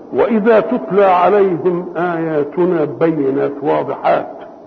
واذا تتلى عليهم اياتنا بينات واضحات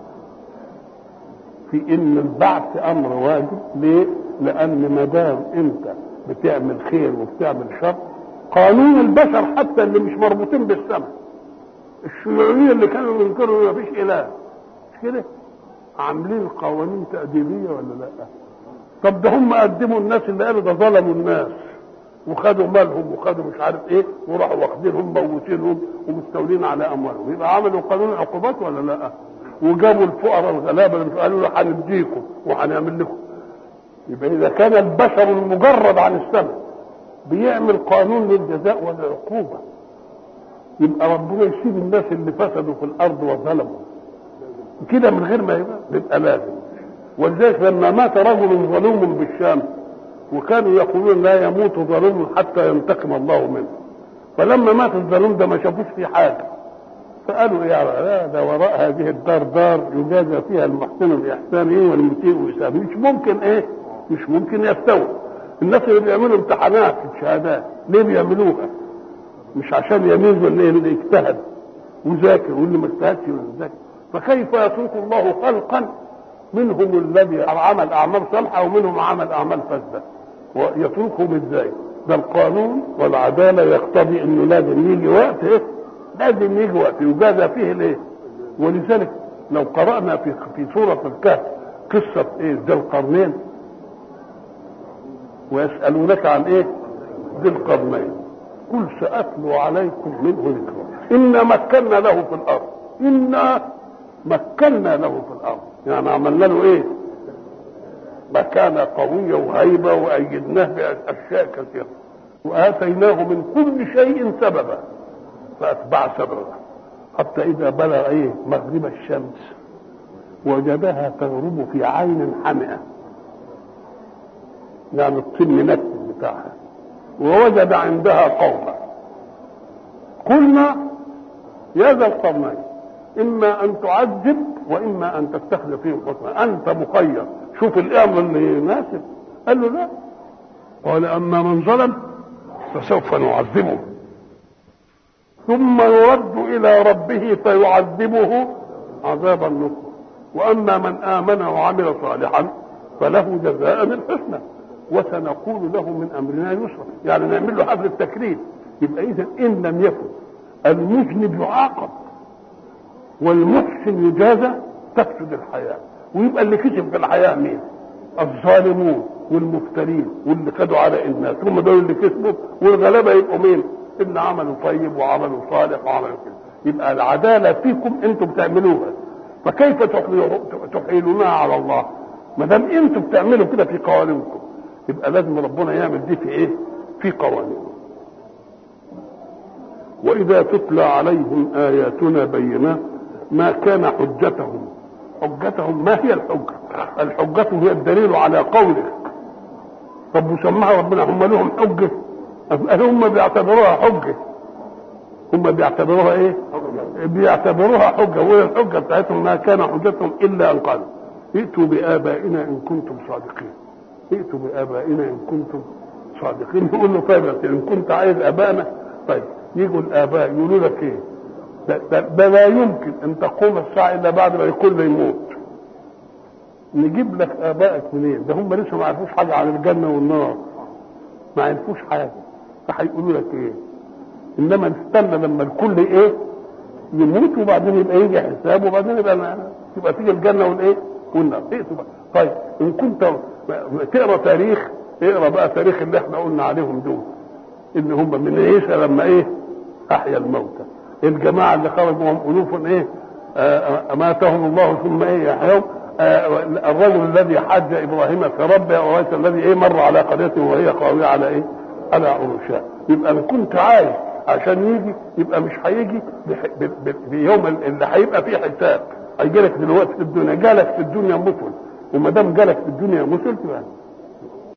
في ان البعث امر واجب ليه لان ما دام انت بتعمل خير وبتعمل شر قانون البشر حتى اللي مش مربوطين بالسماء الشيوعيين اللي كانوا ينكروا ما فيش اله مش كده عاملين قوانين تأديبية ولا لا طب ده هم قدموا الناس اللي قالوا ده ظلموا الناس وخدوا مالهم وخدوا مش عارف ايه وراحوا واخدينهم موتينهم ومستولين على اموالهم يبقى عملوا قانون العقوبات ولا لا وجابوا الفقراء الغلابه اللي قالوا له هنديكم وهنعمل لكم يبقى اذا كان البشر المجرد عن السماء بيعمل قانون للجزاء والعقوبه يبقى ربنا يسيب الناس اللي فسدوا في الارض وظلموا كده من غير ما يبقى يبقى لازم ولذلك لما مات رجل ظلوم بالشام وكانوا يقولون لا يموت ظلوم حتى ينتقم الله منه فلما مات الظلوم ده ما شافوش فيه حاجه فقالوا يا لا ده وراء هذه الدار دار يجازى فيها المحسن باحسانه والمسيء باسامه مش ممكن ايه مش ممكن يستوي الناس اللي بيعملوا امتحانات في الشهادات ليه بيعملوها مش عشان يميزوا اللي, اللي اجتهد وذاكر واللي ما اجتهدش ولا ذاكر فكيف يترك الله خلقا منهم الذي عمل اعمال صالحه ومنهم عمل اعمال فاسده ويتركهم ازاي ده القانون والعداله يقتضي انه لازم يجي وقت ايه لازم يجي وقت يجازى فيه الايه ولذلك لو قرانا في في سوره الكهف قصه ايه ذي القرنين ويسالونك عن ايه ذي القرنين قل ساتلو عليكم منه ذكرا انا مكنا له في الارض انا مكنا له في الارض يعني عملنا له ايه مكانة قوية وهيبة وأيدناه بأشياء كثيرة وآتيناه من كل شيء سببا فأتبع سببا حتى إذا بلغ إيه مغرب الشمس وجدها تغرب في عين حمئة يعني الطين منكد بتاعها ووجد عندها قوما قلنا يا ذا القرنين اما ان تعذب واما ان تتخذ فيهم حكما انت مخير شوف الامر اللي يناسب قال له لا قال اما من ظلم فسوف نعذبه ثم يرد الى ربه فيعذبه عذابا نكرا واما من امن وعمل صالحا فله جزاء الحسنى وسنقول له من امرنا يسرا يعني نعمل له حفل التكريم يبقى اذا ان لم يكن المذنب يعاقب والمحسن يجازى تفسد الحياه ويبقى اللي كسب في الحياه مين؟ الظالمون والمفترين واللي خدوا على الناس هم دول اللي كسبوا والغلابه يبقوا مين؟ اللي عملوا طيب وعملوا صالح وعملوا كده يبقى العداله فيكم انتم بتعملوها فكيف تحيلونها على الله؟ ما دام انتم بتعملوا كده في قوانينكم يبقى لازم ربنا يعمل دي في ايه؟ في قوانين واذا تتلى عليهم اياتنا بينات ما كان حجتهم حجتهم ما هي الحجة الحجة هي الدليل على قولك طب وسماها ربنا هم لهم حجة هم بيعتبروها حجة هم بيعتبروها ايه بيعتبروها حجة وهي الحجة بتاعتهم ما كان حجتهم الا ان قالوا ائتوا بآبائنا ان كنتم صادقين ائتوا بآبائنا ان كنتم صادقين يقول له طيب ان كنت عايز ابائنا طيب يجوا الاباء يقولوا لك ايه ده, ده, ده لا يمكن ان تقوم الساعه الا بعد ما الكل يموت نجيب لك ابائك منين ده هم لسه ما عرفوش حاجه عن الجنه والنار ما عرفوش حاجه فهيقولوا لك ايه انما نستنى لما الكل ايه يموت وبعدين يبقى يجي حساب وبعدين يبقى يبقى تيجي الجنه والايه والنار ايه طيب ان كنت تقرا تاريخ اقرا بقى تاريخ اللي احنا قلنا عليهم دول ان هم من عيسى لما ايه احيا الموتى الجماعه اللي خرجوا هم الوف ايه اماتهم الله ثم ايه يحيون الرجل الذي حج ابراهيم في ربه وليس الذي ايه مر على قريته وهي قاويه على ايه على عروشها يبقى ان كنت عايز عشان يجي يبقى مش هيجي بيوم اللي هيبقى فيه حساب هيجي لك دلوقتي في الدنيا جالك في الدنيا مثل وما دام جالك في الدنيا مثل